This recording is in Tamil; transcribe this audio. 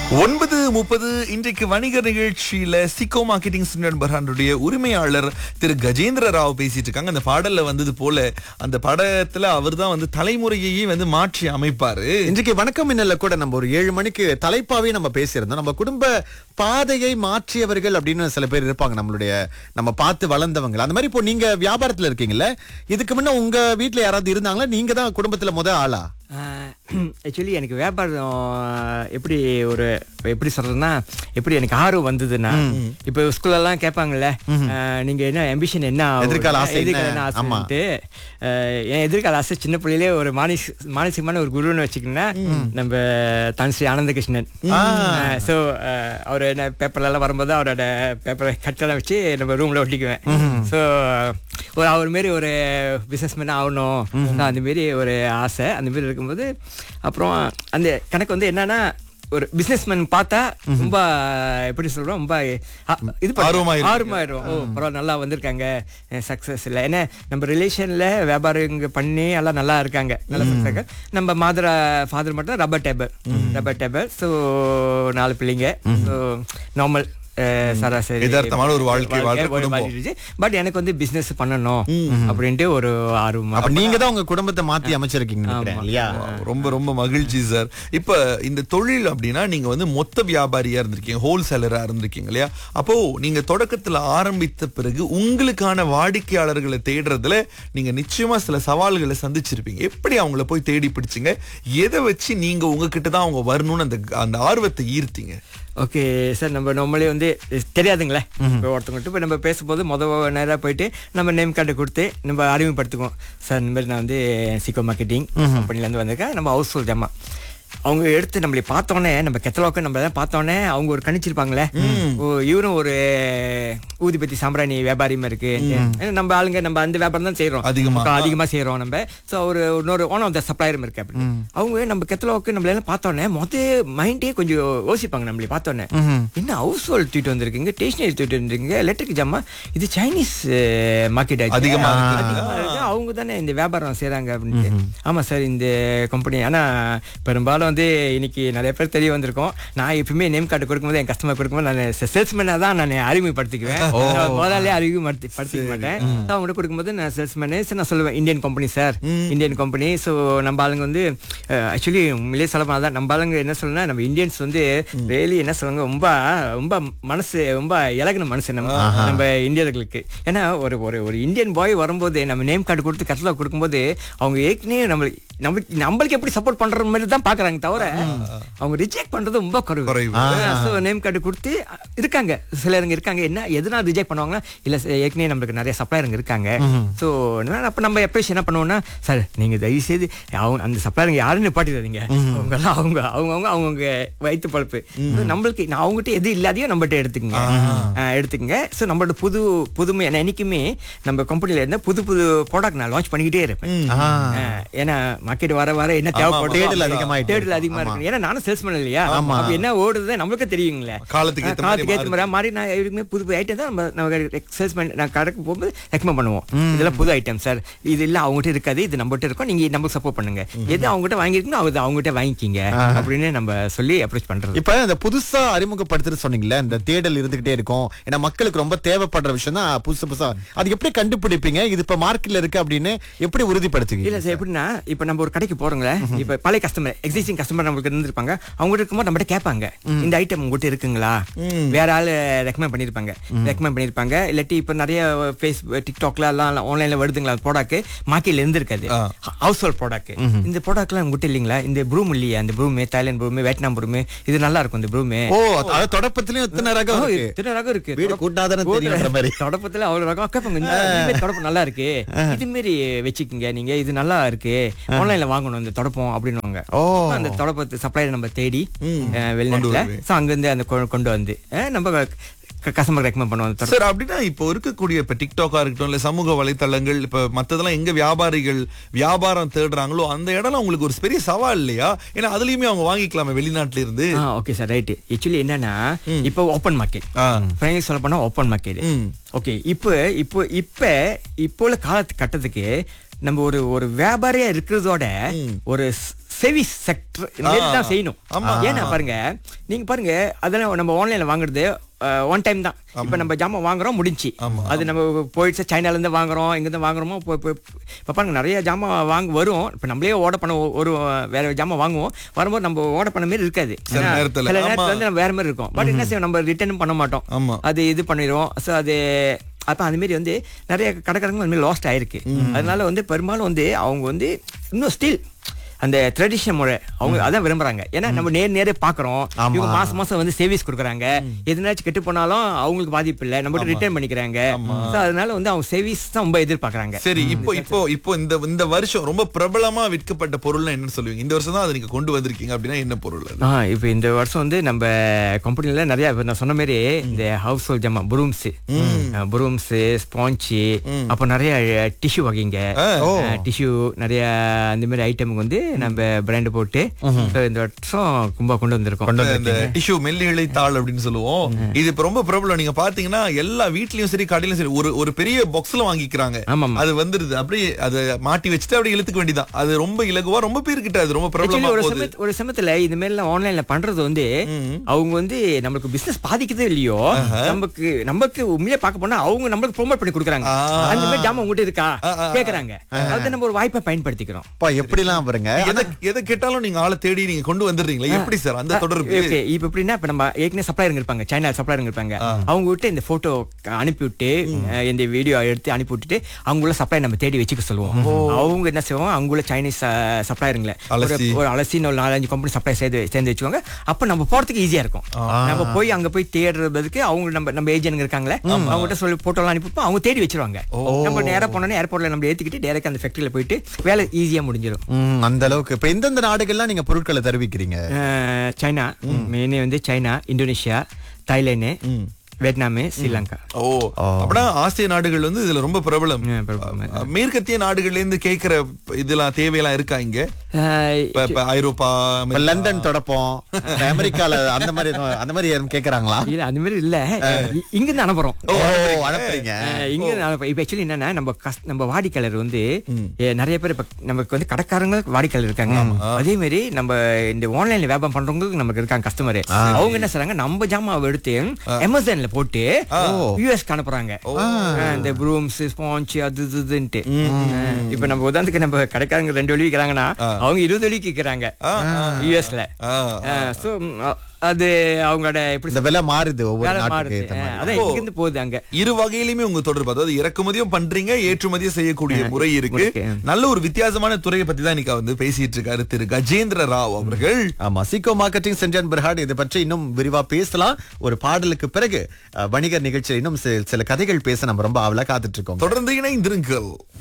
ஒன்பது முப்பது இன்றைக்கு வணிக நிகழ்ச்சியில சிக்கோ மார்க்கெட்டிங் நண்பர்களுடைய உரிமையாளர் திரு கஜேந்திர ராவ் பேசிட்டு இருக்காங்க அந்த பாடல்ல வந்தது போல அந்த படத்துல அவர்தான் வந்து தலைமுறையையே வந்து மாற்றி அமைப்பாரு இன்றைக்கு வணக்கம் மின்னல்ல கூட நம்ம ஒரு ஏழு மணிக்கு தலைப்பாவே நம்ம பேசியிருந்தோம் நம்ம குடும்ப பாதையை மாற்றியவர்கள் அப்படின்னு சில பேர் இருப்பாங்க நம்மளுடைய நம்ம பார்த்து வளர்ந்தவங்க அந்த மாதிரி இப்போ நீங்க வியாபாரத்துல இருக்கீங்கல்ல இதுக்கு முன்ன உங்க வீட்ல யாராவது இருந்தாங்களா நீங்க தான் குடும்பத்துல முத ஆளா ஆக்சுவலி எனக்கு வியாபாரம் எப்படி ஒரு எப்படி சொல்றதுன்னா எப்படி எனக்கு ஆர்வம் வந்ததுன்னா இப்போ ஸ்கூல்லலாம் கேட்பாங்கல்ல ஆஹ், நீங்க என்ன அம்பிஷன் என்ன ஆகும்? எதிர்கால ஆசை என்ன? எதிர்கால என்ன ஆமா. ஆசைன்ட்டு ஆஹ், என் எதிர்கால ஆசை சின்ன பிள்ளையிலே ஒரு மானசி மானசிகமான ஒரு குருன்னு வச்சுக்கிங்கன்னா நம்ம தனுஸ்ரீ ஆனந்தகிருஷ்ணன் ஸோ அவர் என்ன பேப்பர்ல எல்லாம் வரும்போது அவரோட பேப்பரை கட்டெல்லாம் வச்சு நம்ம ரூம்ல ஒட்டிக்குவேன் ஸோ ஒரு அவர் மாரி ஒரு பிசினஸ் மேன் ஆகணும் நான் அந்த மாரி ஒரு ஆசை அந்த மாரி இருக்கும்போது அப்புறம் அந்த கணக்கு வந்து என்னன்னா ஒரு பிசினஸ்மேன் பார்த்தா ரொம்ப எப்படி சொல்றோம் ரொம்ப அ- இது பண்ண- ஆர்வமாயிருக்கு. ஆர்வமாயிரும் ஓ பரவாயில்ல நல்லா வந்திருக்காங்க சக்சஸ் இல்லை ஏன்னா நம்ம ரிலேஷன்ல வியாபாரம் இங்க பண்ணி எல்லாம் நல்லா இருக்காங்க நல்லா success இருக்காங்க. நம்ம மாதர ஃபாதர் மட்டும் rubber table rubber table so நாலு பிள்ளைங்க ஸோ நார்மல் சராசரி யதார்த்தமான ஒரு வாழ்க்கை வாழ்ற குடும்பம். பட் எனக்கு வந்து பிசினஸ் பண்ணணும் அப்படின்ட்டு ஒரு ஆர்வம் அப்ப நீங்க தான் உங்க குடும்பத்தை மாத்தி அமைச்சிருக்கீங்க நினைக்கிறேன், இல்லையா ரொம்ப ரொம்ப மகிழ்ச்சி சார் இப்ப இந்த தொழில் அப்படின்னா நீங்க வந்து மொத்த வியாபாரியா இருந்திருக்கீங்க ஹோல்சேலரா இருந்திருக்கீங்க இல்லையா அப்போ நீங்க தொடக்கத்துல ஆரம்பித்த பிறகு உங்களுக்கான வாடிக்கையாளர்களை தேடுறதுல நீங்க நிச்சயமா சில சவால்களை சந்திச்சிருப்பீங்க எப்படி அவங்கள போய் தேடி பிடிச்சீங்க எதை வச்சு நீங்க உங்ககிட்ட தான் அவங்க வரணும்னு அந்த அந்த ஆர்வத்தை ஈர்த்தீங்க ஓகே சார் நம்ம நம்மளே வந்து தெரியாதுங்களே இப்போ ஒருத்தவங்கள்ட்ட இப்போ நம்ம பேசும்போது முத நேராக போயிட்டு நம்ம நேம் கார்டு கொடுத்து நம்ம அறிமுகப்படுத்துக்குவோம் சார் இந்த மாதிரி நான் வந்து சிக்கோ மார்க்கெட்டிங் கம்பெனிலேருந்து வந்திருக்கேன் நம்ம ஹவுஸ் ஹோல் ஜாமா அவங்க எடுத்து நம்மளை பார்த்தோன்னே நம்ம கெத்தலோக்க நம்ம தான் பார்த்தோன்னே அவங்க ஒரு கணிச்சிருப்பாங்களே ஓ இவரும் ஒரு ஊதிபத்தி சாம்பிராணி வியாபாரியுமா இருக்கு ஏன்னா நம்ம ஆளுங்க நம்ம அந்த வியாபாரம் தான் செய்யறோம் அதிகமா. அதிகமா செய்யறோம் நம்ம ஸோ ஒரு இன்னொரு ஒன் ஆஃப் த சப்ளையரும் இருக்கு அப்படி அவங்க நம்ம கெத்தலோக்கு நம்மள எல்லாம் பார்த்தோன்னே மொத்த மைண்டே கொஞ்சம் யோசிப்பாங்க நம்மளை பார்த்தோன்னே என்ன ஹவுஸ் ஹோல்ட் தூக்கிட்டு வந்திருக்கீங்க ஸ்டேஷனரி தூக்கிட்டு வந்திருக்கீங்க எலக்ட்ரிக் ஜாமா இது சைனீஸ் மார்க்கெட் அதிகமா இருக்கு. அவங்க தானே இந்த வியாபாரம் செய்றாங்க அப்படின்ட்டு ஆமா சார் இந்த கம்பெனி ஆனா பெரும்பாலும் வந்து இன்னைக்கு நிறைய பேர் தெரிய வந்திருக்கோம் நான் எப்பவுமே நேம் கார்டு கொடுக்கும்போது என் கஸ்டமர் கொடுக்கும்போது நான் சேல்ஸ்மேனா தான் நான் அறிமுகப்படுத்திக்குவேன் நான் முதலாளி அறிமுகப்படுத்தி படுத்திக்க மாட்டேன் So, அவங்ககிட்ட கொடுக்கும்போது நான் சேல்ஸ்மேனு சரி நான் சொல்லுவேன் Indian company sir Indian company so நம்ம ஆளுங்க வந்து ஆக்சுவலி உண்மையிலே சொல்ல தான் நம்ம ஆளுங்க என்ன சொல்லணும்னா நம்ம இந்தியன்ஸ் வந்து ரியலி என்ன சொல்லுவாங்க ரொம்ப ரொம்ப மனசு ரொம்ப இலகின மனசு நம்ம நம்ம இந்தியர்களுக்கு ஏன்னா ஒரு ஒரு ஒரு இந்தியன் பாய் வரும்போது நம்ம நேம் கார்டு கொடுத்து கட்டளை கொடுக்கும்போது அவங்க ஏற்கனவே நம்மளுக்கு நம்மளுக்கு நம்மளுக்கு எப்படி சப்போர்ட் பண்ற மாதிரி தான் பாக்குறாங்க தவிர அவங்க ரிஜெக்ட் பண்றது ரொம்ப குறைவு குறைவு. ஸோ நேம் கார்டு கொடுத்து இருக்காங்க சிலருங்க இருக்காங்க என்ன எதனா ரிஜெக்ட் பண்ணுவாங்கன்னா இல்ல சார், ஏற்கனவே நம்மளுக்கு நிறைய சப்ளையருங்க இருக்காங்க ஸோ அப்ப நம்ம எப்பயும் என்ன பண்ணுவோம்னா சார் நீங்க தயவு செய்து அவங்க அந்த சப்ளையருங்க யாரும் நிப்பாட்டிடாதீங்க அவங்க எல்லாம் அவங்க அவங்கவுங்க அவங்கவுங்க வயிற்று பழப்பு நம்மளுக்கு நான் அவங்ககிட்ட எது இல்லாதையோ நம்மகிட்ட எடுத்துக்கங்க ஆஹ் எடுத்துக்கங்க ஸோ நம்மளோட புது புதுமை நான் என்னைக்குமே நம்ம கம்பெனில இருந்த புது புது ப்ராடக்ட் நான் லான்ச் பண்ணிக்கிட்டே இருப்பேன் ஆ. ஆஹ் ஏன்னா மார்க்கெட் வர வர என்ன தேவைப்படுது தேடல் அதிகமாயிட்டு தேடல் அதிகமா இருக்கு ஏன்னா நானும் சேல்ஸ்மேன் இல்லையா அப்ப என்ன ஓடுது நம்மளுக்கு தெரியுங்களே காலத்துக்கு ஏத்த ஆஹ் மாதிரி காலத்துக்கு ஏற்ற மாதிரி மாறி நான் எதுக்குமே புது புது ஐட்டம் தான் நம்ம நம்ம சேல்ஸ்மேன் நான் கடைக்கு போகும்போது ரெக்கமெண்ட் பண்ணுவோம் இதெல்லாம் புது ஐட்டம் சார் இது இல்ல அவங்ககிட்ட இருக்காது இது நம்மகிட்ட இருக்கும் நீங்க நமக்கு சப்போர்ட் பண்ணுங்க எது அவங்ககிட்ட வாங்கிருக்கணும் அவங்க அவங்ககிட்ட வாங்கிக்கிங்க அப்படின்னு நம்ம சொல்லி அப்ரோச் பண்றது இப்ப இந்த புதுசா அறிமுகப்படுத்துறது சொன்னீங்கல்ல இந்த தேடல் இருந்துகிட்டே இருக்கும் ஏன்னா மக்களுக்கு ரொம்ப தேவைப்படுற விஷயம் தான் புதுசு புதுசா அது எப்படி கண்டுபிடிப்பீங்க இது இப்ப மார்க்கெட்ல இருக்கு அப்படின்னு எப்படி உறுதிப்படுத்துவீங்க இல்ல சார் எப்படின்னா இப்ப நம்ம ஒரு கடைக்கு போறோங்களே இப்ப பழைய கஸ்டமர் எக்ஸிஸ்டிங் கஸ்டமர் நம்மளுக்கு இருந்திருப்பாங்க அவங்க இருக்கும்போது நம்மகிட்ட கேட்பாங்க இந்த ஐட்டம் உங்ககிட்ட இருக்குங்களா வேற ஆளு ரெக்கமெண்ட் பண்ணிருப்பாங்க ரெக்கமெண்ட் பண்ணிருப்பாங்க இல்லாட்டி இப்ப நிறைய ஃபேஸ் டிக்டாக்ல எல்லாம் ஆன்லைன்ல வருதுங்களா ப்ராடக்ட் மார்க்கெட்ல இருந்திருக்காது ஹவுஸ் ஹோல்ட் ப்ராடக்ட் இந்த ப்ராடக்ட்லாம் உங்ககிட்ட இல்லைங்களா இந்த ப்ரூம் இல்லையா இந்த broom Thailand broom Vietnam broom இது நல்லா இருக்கும் இந்த ப்ரூம் ஓ அது தொடப்பத்திலயும் இத்தனை ரகம் இருக்கு இத்தனை ரகம் இருக்கு வீடு கூட்டாதானே தெரியுன்ற மாதிரி. தொடப்பத்துல அவ்வளவு ரகம் கேட்பாங்க இந்த மாதிரி தொடப்பு நல்லா இருக்கு இது மாரி வச்சுக்கோங்க நீங்க இது நல்லா இருக்கு ஆன்லைன்ல வாங்கணும் இந்த தொடப்பம் அப்படின்னுவாங்க ஓ. அந்த தொடப்பத்து சப்ளையர் நம்ம தேடி அஹ், வெளிநாட்டுல வருவீங்க. ஸோ அங்கிருந்து அந்த கொ- கொண்டு வந்து அஹ், நம்ம கஸ்டமர் ரெக்கமெண்ட் பண்ணுவோம் அந்த தொடப்பம். சார் அப்படின்னா இப்போ இருக்கக்கூடிய இப்ப டிக்டாக்கா இருக்கட்டும் இல்ல சமூக வலைத்தளங்கள் இப்ப மத்ததெல்லாம் எங்க வியாபாரிகள் வியாபாரம் தேடுறாங்களோ அந்த இடம் உங்களுக்கு ஒரு பெரிய சவால் இல்லையா ஏன்னா அதுலயுமே அவங்க வாங்கிக்கலாமே வெளிநாட்டுல இருந்து ஆ ஓகே சார் ரைட் ஆக்சுவலி என்னன்னா இப்போ ஓப்பன் மார்க்கெட் ஆ. ஃப்ரெண்ட்ஸ் சொல்ல போனா ஓப்பன் மார்க்கெட் ம். ஓகே இப்போ இப்போ இப்போ இப்போ உள்ள காலத்து கட்டத்துக்கு நம்ம ஒரு ஒரு வியாபாரியா இருக்கிறதோட ஒரு சர்வீஸ் செக்டர் தான் செய்யணும் ஏன்னா பாருங்க நீங்க பாருங்க அதெல்லாம் நம்ம ஆன்லைன்ல வாங்குறது ஒன் டைம் தான் இப்ப நம்ம ஜாமான் வாங்குறோம் முடிஞ்சு அது நம்ம போயிடுச்சு சைனால இருந்து வாங்குறோம் எங்க இருந்து வாங்குறோமோ இப்போ இப்போ இப்போ பாருங்க நிறைய ஜாமான் வாங்க வரும் இப்ப நம்மளே ஆர்டர் பண்ண ஒ- ஒரு வேற ஜாமான் வாங்குவோம் வரும்போது நம்ம ஆர்டர் பண்ண மாதிரி இருக்காது சில ஏன்னா, நேரத்துல, சில ஆமா. நேரத்துல வந்து நம்ம வேற மாதிரி இருக்கும் பட் என்ன செய்வோம் நம்ம ரிட்டர்னும் பண்ண மாட்டோம் ஆமா. அது இது பண்ணிடுவோம் ஸோ அது அப்போ அந்த மாதிரி வந்து நிறைய கடைக்காரங்க அந்த மாதிரி லாஸ்ட் ஆயிருக்கு அதனால வந்து பெரும்பாலும் வந்து அவங்க வந்து இன்னும் ஸ்டில் அந்த ட்ரெடிஷன் முறை அவங்க அதான் விரும்புறாங்க ஏன்னா நம்ம நேர் நேரே பாக்குறோம் ஆமா. இவங்க மாசம் மாசம் வந்து சேவிஸ் கொடுக்குறாங்க எதுனாச்சும் கெட்டு போனாலும் அவங்களுக்கு பாதிப்பு இல்லை நம்ம ரிட்டர்ன் பண்ணிக்கிறாங்க So அதனால வந்து அவங்க சேவிஸ் தான் ரொம்ப எதிர்பார்க்கறாங்க சரி இப்போ இப்போ இப்போ இந்த இந்த வருஷம் ரொம்ப பிரபலமா விற்கப்பட்ட பொருள்னா என்னன்னு சொல்லுவீங்க இந்த வருஷம் தான் அதை நீங்க கொண்டு வந்திருக்கீங்க அப்படின்னா என்ன பொருள் அது? ஆ இப்போ இந்த வருஷம் வந்து நம்ம கம்பெனில நிறைய இப்ப நான் சொன்ன மாதிரி இந்த ஹவுஸ் ஹோல்ட் ஜாமான் புரூம்ஸ் புரூம்ஸ் ஸ்பாஞ்சு அப்போ நிறைய டிஷ்யூ வகைங்க டிஷ்யூ நிறைய அந்த மாதிரி ஐட்டம் வந்து நம்ம பிராண்ட் போட்டு so இந்த வருஷம் கும்பா கொண்டு வந்திருக்கோம் இந்த டிஷ்யூ மெல்லிழை தாள் அப்படின்னு சொல்லுவோம் இது இப்ப ரொம்ப பிரபலம் நீங்க பாத்தீங்கன்னா எல்லா வீட்லயும் சரி கடையிலும் சரி ஒரு ஒரு பெரிய பாக்ஸ்ல வாங்கிக்கிறாங்க ஆமாமா. அது வந்துருது அப்படியே அதை மாட்டி வச்சுட்டு அப்படியே இழுத்துக்க வேண்டியதான் அது ரொம்ப இலகுவா ரொம்ப பேர்கிட்ட அது ரொம்ப பிரபலமா Actually, ஒரு போகுது சமயத்து ஒரு சமயத்துல இது மாதிரி எல்லாம் ஆன்லைன்ல பண்றது வந்து அவங்க வந்து நம்மளுக்கு பிசினஸ் பாதிக்குதோ இல்லையோ நமக்கு நமக்கு உண்மையிலே பார்க்க போனா அவங்க நம்மளுக்கு ப்ரோமோட் பண்ணி கொடுக்குறாங்க அந்த மாதிரி ஜாமான் உங்ககிட்ட இருக்கா கேக்குறாங்க அதை நம்ம ஒரு வாய்ப்பை பயன்படுத்திக்கிறோம் அப்பா எப்படிலாம் பாருங்க எதை எதை கேட்டாலும் நீங்க ஆளை தேடி நீங்க கொண்டு வந்துடுறீங்களா எப்படி சார் அந்த தொடர்பு ஓகே இப்போ எப்படின்னா இப்ப நம்ம ஏற்கனவே சப்ளையர் இருப்பாங்க சைனா சப்ளையர் இருப்பாங்க அவங்க விட்டு இந்த போட்டோ அனுப்பி விட்டு அஹ், இந்த வீடியோ எடுத்து அனுப்பி விட்டுட்டு அவங்கள சப்ளை நம்ம தேடி வச்சுக்க சொல்லுவோம் அவங்க என்ன செய்வோம் அவங்கள சைனீஸ் சப்ளையருங்கள ஒரு அலசி. ஒரு அலசின்னு ஒரு நாலஞ்சு கம்பெனி சப்ளை சேர்ந்து சேர்ந்து வச்சுக்கோங்க அப்ப நம்ம போறதுக்கு ஈஸியா இருக்கும் நம்ம போய் அங்க போய் தேடுறதுக்கு அவங்க நம்ம நம்ம ஏஜென்ட் இருக்காங்களே அவங்ககிட்ட சொல்லி போட்டோலாம் அனுப்பிப்போம் அவங்க தேடி வச்சிருவாங்க நம்ம நேரா போனோன்னே ஏர்போர்ட்ல நம்ம ஏத்திக்கிட்டு டேரக்ட் அந்த ஃபேக்டரியில போயிட்டு வேலை ஈஸியா முடிஞ்சிடும் ம், அந்த அளவுக்கு இப்ப எந்தெந்த நாடுகள்லாம் நீங்க பொருட்களை தெரிவிக்கிறீங்க அஹ், சைனா மெயினே வந்து China Indonesia Thailand Vietnam Sri Lanka ஓ அப்படின்னா ஆசிய நாடுகள் வந்து இதுல ரொம்ப பிரபலம் ஆ, பிரபலம். அஹ், மேற்கத்திய நாடுகள்ல இருந்து கேக்குற இதெல்லாம் தேவையெல்லாம் இருக்கா இங்க அஹ், இப்ப இப்ப ஐரோப்பா இப்ப அமெரிக்கா. லண்டன் தொடப்போம் இப்ப அமெரிக்கால அந்த மாதிரி எதுவும்- அந்த மாதிரி யாரும் கேக்குறாங்களா இல்ல அந்த மாதிரி இல்ல இ- இங்க இருந்து அனுப்புறோம் ஓ அனுப்புறீங்க அஹ், இங்க இருந்து அனுப்புறோம். இப்ப ஆக்சுவலி என்னன்னா நம்ம கஸ்- நம்ம வாடிக்கையாளர் வந்து எ, நிறைய பேர் இப்ப நமக்கு வந்து கடைக்காரங்க வாடிக்கையாளர் இருக்காங்க அதே மாதிரி நம்ம இந்த ஆன்லைன்ல வியாபாரம் பண்றவங்களுக்கு நமக்கு இருக்காங்க கஸ்டமர் அவங்க என்ன செய்றாங்க நம்ம ஜாமாவை எடுத்து அமேசான்ல போட்டு யூஎஸ்க்கு அனுப்புறாங்க அஹ், இந்த ப்ரூம்ஸ் ஸ்பாஞ்ச் அது இது, இதுன்ட்டு அஹ், இப்ப நம்ம உதாரணத்துக்கு நம்ம கடைக்காரங்க ரெண்டு வழி விற்கிறாங்கன்னா அவங்க இருபது வழி விற்கிறாங்க யூஎஸ்ல ஆ. சோ அது அவங்களோட எப்படி இந்த விலை மாறுது ஒவ்வொரு வேலை நாட்டுக்கு மாறுது ஏத்த அஹ், மாதிரி அதான் இங்கிருந்து போகுது அங்க இரு வகையிலுமே உங்க தொடர்பு அதாவது இறக்குமதியும் பண்றீங்க ஏற்றுமதியும் செய்யக்கூடிய முறை இருக்கு இருக்கு. நல்ல ஒரு வித்தியாசமான துறையை பத்தி தான் இன்னைக்கு வந்து பேசிட்டு இருக்காரு திரு கஜேந்திர ராவ் அவர்கள் ஆமா சீகோ மார்க்கெட்டிங் சென்டன் பிர்ஹாட் இதை பற்றி இன்னும் விரிவா பேசலாம் ஒரு பாடலுக்கு பிறகு அஹ், வணிகர் நிகழ்ச்சியில் இன்னும் சில- சில கதைகள் பேச நம்ம ரொம்ப ஆவலா காத்துட்டு இருக்கோம் தொடர்ந்து இணைந்திருங்கள்